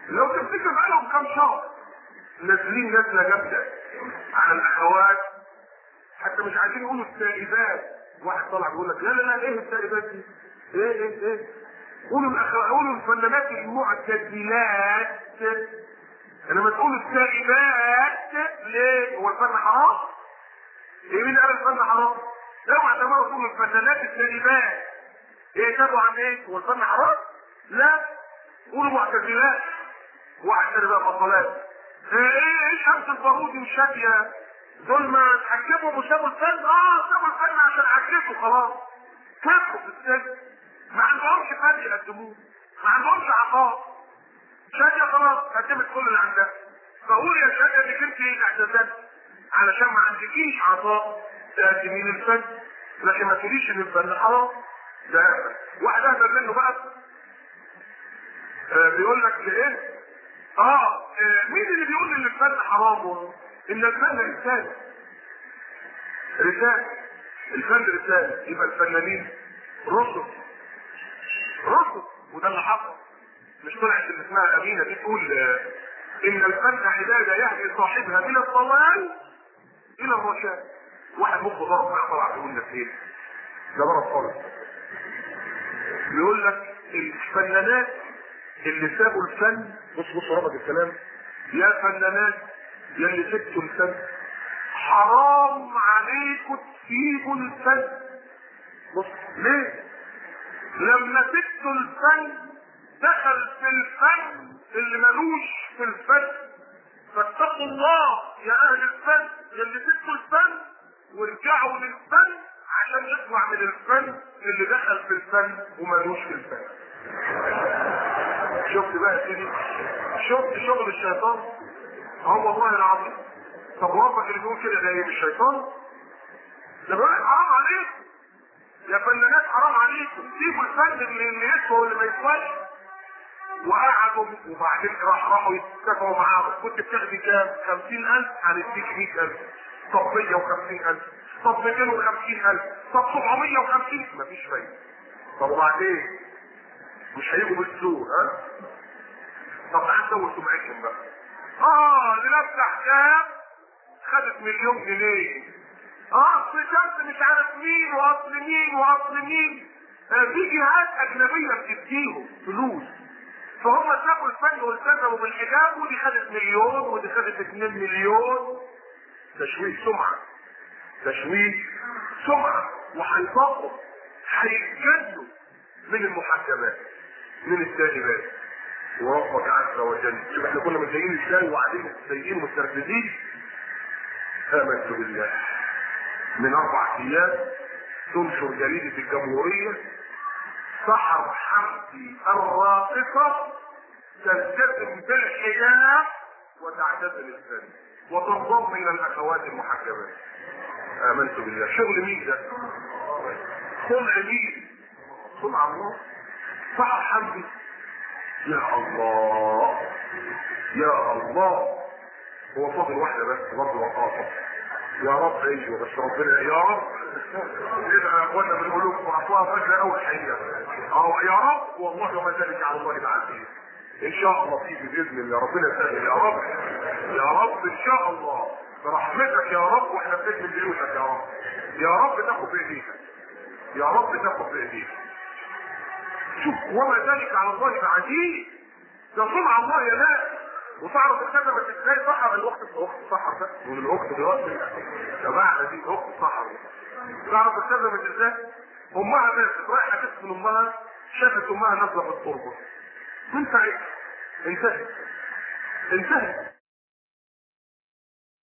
لو تفتكر بقالهم كام شهر نازلين نازله جامده على الاخوات حتى مش عايزين يقولوا السائبات واحد طلع بيقول لك لا لا لا ايه السائبات دي؟ ايه ايه ايه؟ قولوا الأخ... قولوا الفنانات المعتدلات انما تقولوا السائبات ليه؟ هو الفن حرام؟ ايه مين قال الفن حرام؟ اوعى تقولوا تقولوا الفنانات السائبات ايه تابعوا عن ايه؟ هو الفن حرام؟ لا قولوا معتدلات واحد تاني بقى فضلات ايه ايه شمس البارودي والشافيه دول ما اتحكموا وسابوا الفن اه سابوا الفن عشان عجزوا خلاص كفوا في السجن ما عندهمش فن يقدموه ما عندهمش عطاء شادية خلاص قدمت كل اللي عندها فقول يا شادية انك انت اعتزلت علشان ما عندكيش عطاء تقدمين الفن لكن ما تقوليش ان الفن حرام ده واحد اهبل منه بقى آه بيقول لك ايه اه, آه مين اللي بيقول ان الفن حرام و... ان الفن رسالة رسالة الفن رسالة يبقى الفنانين رسل رسل وده اللي حصل مش طلعت اللي اسمها امينه دي تقول آه ان الفن عباده يهدي صاحبها من الضلال الى الرشاد واحد مخه ضرب مع طلع يقول لك ايه ده مرض خالص بيقول لك الفنانات اللي سابوا الفن بص بص ربط الكلام يا فنانات يا اللي سبتوا الفن حرام عليكم تسيبوا الفن بص ليه لما سبتوا الفن دخل في الفن اللي ملوش في الفن فاتقوا الله يا اهل الفن يا اللي سبتوا الفن وارجعوا للفن عشان يطلع من الفن اللي دخل في الفن وملوش في الفن شفت بقى يا سيدي شفت شغل الشيطان اه والله العظيم طب ربك اللي بيقول كده ده ايه الشيطان ده بيقول حرام عليكم يا فنانات حرام عليكم سيبوا الفن اللي اللي يسوى واللي ما يسواش وقعدوا وبعدين راح راحوا يتفقوا معاهم كنت بتاخدي كام؟ 50000 هنديك 100000 طب 150000 طب 250000 طب 750 مفيش فايده طب وبعدين مش هيجوا بالسوق ها؟ طب تعال نسوي سمعتهم بقى اه دي لابسه حجاب خدت مليون جنيه اه اصل شمس مش عارف مين واصل مين واصل مين آه في جهات اجنبيه بتديهم فلوس فهم سابوا الفن والتزموا بالحجاب ودي خدت مليون ودي خدت 2 مليون تشويه سمعه تشويه سمعه وهيطاقوا هيتجنوا من المحجبات من السائبات وربك عز وجل شوف احنا كنا متضايقين ازاي وقاعدين متضايقين ومسترفزين امنت بالله من اربع ايام تنشر جريده الجمهوريه سحر حمدي الراقصه تلتزم بالحجاب وتعتزل الفن وتنضم الى الاخوات المحجبات امنت بالله شغل مين ده صنع مين صنع الله سحر حمدي يا الله يا الله هو فاضل واحده بس برضه وقافه يا رب ايوه بس ربنا يا رب يبقى يا اخوانا بنقول لكم عطوها فجاه اول حقيقه اه يا رب والله وما ذلك على الله بعزيز ان شاء الله تيجي باذن الله ربنا يسهل يا رب يا رب ان شاء الله برحمتك يا رب واحنا بنجم بيوتك يا رب يا رب تاخد بايديك يا رب تاخد بايديك شوف وما ذلك على الله بعزيز ده صنع الله يا ناس وتعرف اتكلمت ازاي سحر الوقت الاخت سحر ده من الاخت دلوقتي يا جماعه دي اخت سحر تعرف اتكلمت ازاي امها ماتت رايحه تسكن امها شافت امها نازله في التربه انتهت انتهت انتهت